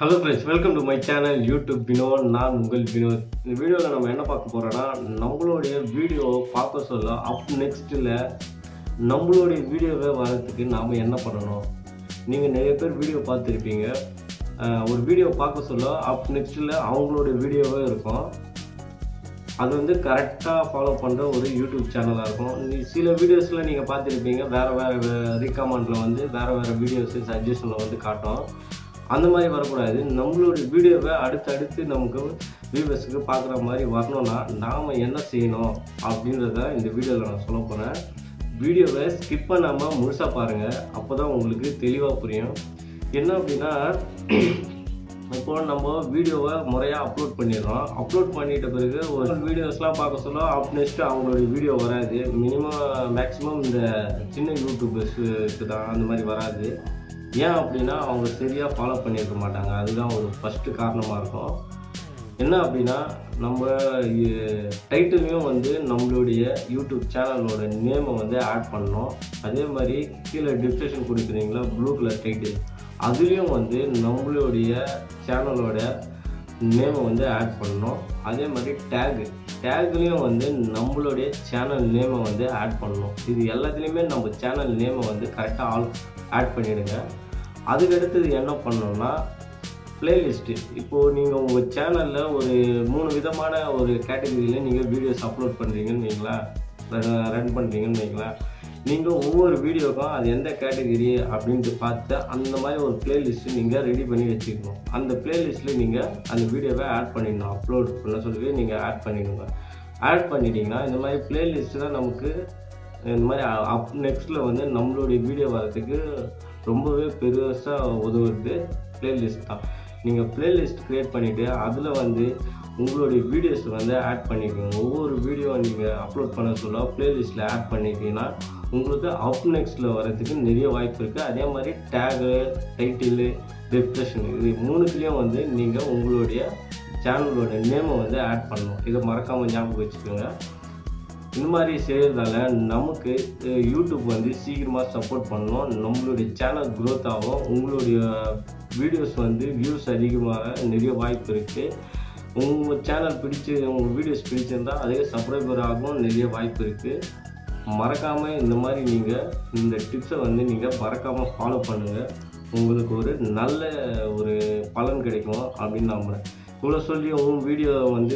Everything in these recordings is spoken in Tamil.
hello friends welcome to my channel YouTube Vinod நான் உங்கள் வினோத் இந்த வீடியோவில் நம்ம என்ன பார்க்க போகிறோன்னா நம்மளுடைய வீடியோவை பார்க்க சொல்ல அப் நெக்ஸ்ட்டில் நம்மளுடைய வீடியோவை வரதுக்கு நாம் என்ன பண்ணணும் நீங்கள் நிறைய பேர் வீடியோ பார்த்துருப்பீங்க அஹ் ஒரு வீடியோ பார்க்க சொல்ல அப் நெக்ஸ்ட்டில் அவங்களுடைய வீடியோவே இருக்கும் அது வந்து கரெக்டாக ஃபாலோ பண்ணுற ஒரு யூடியூப் சேனலாக இருக்கும் நீ- சில வீடியோஸில் நீங்கள் பார்த்துருப்பீங்க வேறு வேறு ரீகமெண்டில் வந்து வேறு வேறு வீடியோஸு சஜஷனில் வந்து காட்டும் அந்த மாதிரி வரக்கூடாது நம்மளுடைய வீடியோவை அடுத்தடுத்து நமக்கு வியூவர்ஸுக்கு பார்க்குற மாதிரி வரணும்னா நாம் என்ன செய்யணும் அப்படின்றத இந்த வீடியோவில் நான் சொல்ல போகிறேன் வீடியோவை ஸ்கிப் பண்ணாமல் முழுசாக பாருங்கள் அப்போ தான் உங்களுக்கு தெளிவாக புரியும் என்ன அப்படின்னா இப்போ நம்ம வீடியோவை முறையாக அப்லோட் பண்ணிடுறோம் அப்லோட் பண்ணிட்ட பிறகு ஒரு வீடியோஸ்லாம் பார்க்க சொல்ல அப் நெக்ஸ்ட்டு அவங்களுடைய வீடியோ வராது மினிமம் மேக்ஸிமம் இந்த சின்ன யூடியூபர்ஸுக்கு தான் அந்த மாதிரி வராது ஏன் அப்படின்னா அவங்க சரியாக ஃபாலோ பண்ணியிருக்க மாட்டாங்க அதுதான் ஒரு ஃபஸ்ட்டு காரணமாக இருக்கும் என்ன அப்படின்னா நம்ம டைட்டிலையும் வந்து நம்மளுடைய யூடியூப் சேனலோட நேமை வந்து ஆட் பண்ணோம் அதே மாதிரி கீழே டிஸ்கிரிப்ஷன் கொடுக்குறீங்களா ப்ளூ கலர் டைட்டில் அதுலேயும் வந்து நம்மளுடைய சேனலோட நேமை வந்து ஆட் பண்ணணும் அதே மாதிரி டேகு டேக்லேயும் வந்து நம்மளுடைய சேனல் நேமை வந்து ஆட் பண்ணணும் இது எல்லாத்துலேயுமே நம்ம சேனல் நேமை வந்து கரெக்டாக ஆல் ஆட் பண்ணிவிடுங்க அதுக்கடுத்தது என்ன பண்ணணும்னா பிளேலிஸ்ட்டு இப்போது நீங்கள் உங்கள் சேனலில் ஒரு மூணு விதமான ஒரு கேட்டகரியில் நீங்கள் வீடியோஸ் அப்லோட் பண்ணுறீங்கன்னு வைங்களேன் ரன் பண்ணுறீங்கன்னு வைங்களேன் நீங்கள் ஒவ்வொரு வீடியோக்கும் அது எந்த கேட்டகரி அப்படின்ட்டு பார்த்து அந்த மாதிரி ஒரு பிளேலிஸ்ட்டு நீங்கள் ரெடி பண்ணி வச்சுக்கணும் அந்த பிளேலிஸ்ட்டில் நீங்கள் அந்த வீடியோவை ஆட் பண்ணிடணும் அப்லோட் பண்ண சொல்லி நீங்கள் ஆட் பண்ணிடுங்க ஆட் பண்ணிட்டீங்கன்னா இந்த மாதிரி பிளேலிஸ்ட்டு தான் நமக்கு இந்த மாதிரி அப் நெக்ஸ்ட்டில் வந்து நம்மளுடைய வீடியோ வரதுக்கு ரொம்பவே பெருசாக உதவுறது பிளேலிஸ்ட் தான் நீங்கள் பிளேலிஸ்ட் க்ரியேட் பண்ணிவிட்டு அதில் வந்து உங்களுடைய வீடியோஸ் வந்து ஆட் பண்ணிக்கோங்க ஒவ்வொரு வீடியோ நீங்கள் அப்லோட் பண்ண சொல்ல பிளேலிஸ்ட்டில் ஆட் பண்ணிட்டீங்கன்னா உங்களுக்கு அப் நெக்ஸ்ட்டில் வரதுக்கு நிறைய வாய்ப்பு இருக்குது அதே மாதிரி டேகு டைட்டிலு டிஸ்கிரிப்ஷன் இது மூணுத்துலேயும் வந்து நீங்கள் உங்களுடைய சேனலோட நேமை வந்து ஆட் பண்ணணும் இதை மறக்காமல் ஞாபகம் வச்சுக்கோங்க இந்த மாதிரி செய்கிறதால நமக்கு அஹ், யூடியூப் வந்து சீக்கிரமாக சப்போர்ட் பண்ணணும் நம்மளுடைய சேனல் க்ரோத் ஆகும் உங்களுடைய வீடியோஸ் வந்து வியூஸ் அதிகமாக நிறைய வாய்ப்பு இருக்குது உங்கள் சேனல் பிடிச்சி உங்கள் வீடியோஸ் பிடிச்சிருந்தா அதே சப்ஸ்கிரைபர் ஆகும் நிறைய வாய்ப்பு இருக்குது மறக்காமல் இந்த மாதிரி நீங்கள் இந்த டிப்ஸை வந்து நீங்கள் மறக்காமல் ஃபாலோ பண்ணுங்கள் உங்களுக்கு ஒரு நல்ல ஒரு பலன் கிடைக்கும் அப்படின்னு நம்புகிறேன் இவ்வளோ சொல்லி உங்கள் வீடியோ வந்து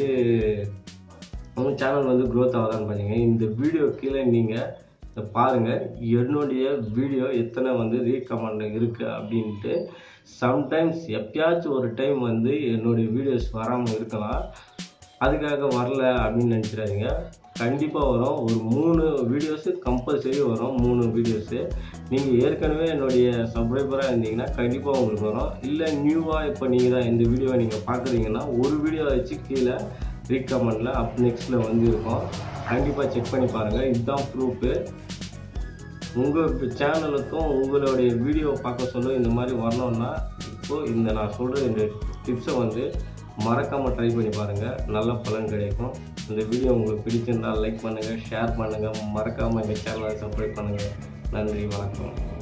உங்கள் சேனல் வந்து க்ரோத் ஆகுதான்னு பண்ணீங்க இந்த வீடியோ கீழே நீங்கள் பாருங்கள் என்னுடைய வீடியோ எத்தனை வந்து ரீகமெண்ட் இருக்குது அப்படின்ட்டு சம்டைம்ஸ் எப்பயாச்சும் ஒரு டைம் வந்து என்னுடைய வீடியோஸ் வராமல் இருக்கலாம் அதுக்காக வரல அப்படின்னு நினச்சிடாதீங்க கண்டிப்பாக வரும் ஒரு மூணு வீடியோஸு கம்பல்சரி வரும் மூணு வீடியோஸு நீங்கள் ஏற்கனவே என்னுடைய சப்ஸ்கிரைபராக இருந்தீங்கன்னா கண்டிப்பாக உங்களுக்கு வரும் இல்லை நியூவாக இப்போ நீங்கள் தான் இந்த வீடியோவை நீங்கள் பார்க்குறீங்கன்னா ஒரு வீடியோ வச்சு கீழே ரீகமெண்டில் அப் நெக்ஸ்ட்டில் வந்து இருக்கும் கண்டிப்பாக செக் பண்ணி பாருங்கள் இதுதான் ப்ரூஃபு உங்கள் சேனலுக்கும் உங்களுடைய வீடியோ பார்க்க சொல்ல இந்த மாதிரி வரணும்னா இப்போது இந்த நான் சொல்கிற இந்த டிப்ஸை வந்து மறக்காமல் ட்ரை பண்ணி பாருங்கள் நல்ல பலன் கிடைக்கும் இந்த வீடியோ உங்களுக்கு பிடிச்சிருந்தால் லைக் பண்ணுங்கள் ஷேர் பண்ணுங்கள் மறக்காமல் எங்கள் சேனலை சப்ஸ்கிரைப் பண்ணுங்கள் நன்றி வணக்கம்